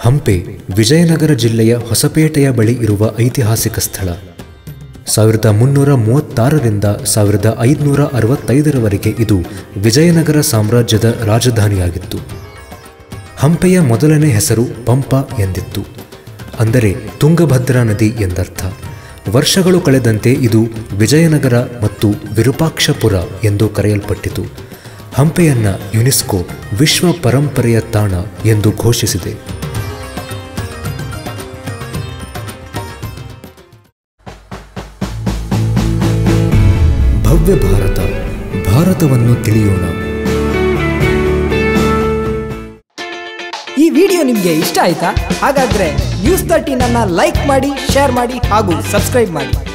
ಹಂಪೆ ವಿಜಯನಗರ ಜಿಲ್ಲೆಯ ಹೊಸಪೇಟೆಯ ಬಳಿ ಇರುವ ಐತಿಹಾಸಿಕ ಸ್ಥಳ ಸಾವಿರದ ಮುನ್ನೂರ ಮೂವತ್ತಾರರಿಂದ ಸಾವಿರದ ಐದುನೂರ ಅರವತ್ತೈದರವರೆಗೆ ಇದು ವಿಜಯನಗರ ಸಾಮ್ರಾಜ್ಯದ ರಾಜಧಾನಿಯಾಗಿತ್ತು ಹಂಪೆಯ ಮೊದಲನೇ ಹೆಸರು ಪಂಪ ಎಂದಿತ್ತು ಅಂದರೆ ತುಂಗಭದ್ರಾ ನದಿ ಎಂದರ್ಥ ವರ್ಷಗಳು ಕಳೆದಂತೆ ಇದು ವಿಜಯನಗರ ಮತ್ತು ವಿರೂಪಾಕ್ಷಪುರ ಎಂದು ಕರೆಯಲ್ಪಟ್ಟಿತು ಹಂಪೆಯನ್ನ ಯುನೆಸ್ಕೋ ವಿಶ್ವ ಪರಂಪರೆಯ ತಾಣ ಎಂದು ಘೋಷಿಸಿದೆ ಭವ್ಯ ಭಾರತ ಭಾರತವನ್ನು ತಿಳಿಯೋಣ ಈ ವಿಡಿಯೋ ನಿಮಗೆ ಇಷ್ಟ ಆಯ್ತಾ ಹಾಗಾದ್ರೆ ನ್ಯೂಸ್ ತರ್ಟೀನ್ ಅನ್ನ ಲೈಕ್ ಮಾಡಿ ಶೇರ್ ಮಾಡಿ ಹಾಗೂ ಸಬ್ಸ್ಕ್ರೈಬ್ ಮಾಡಿ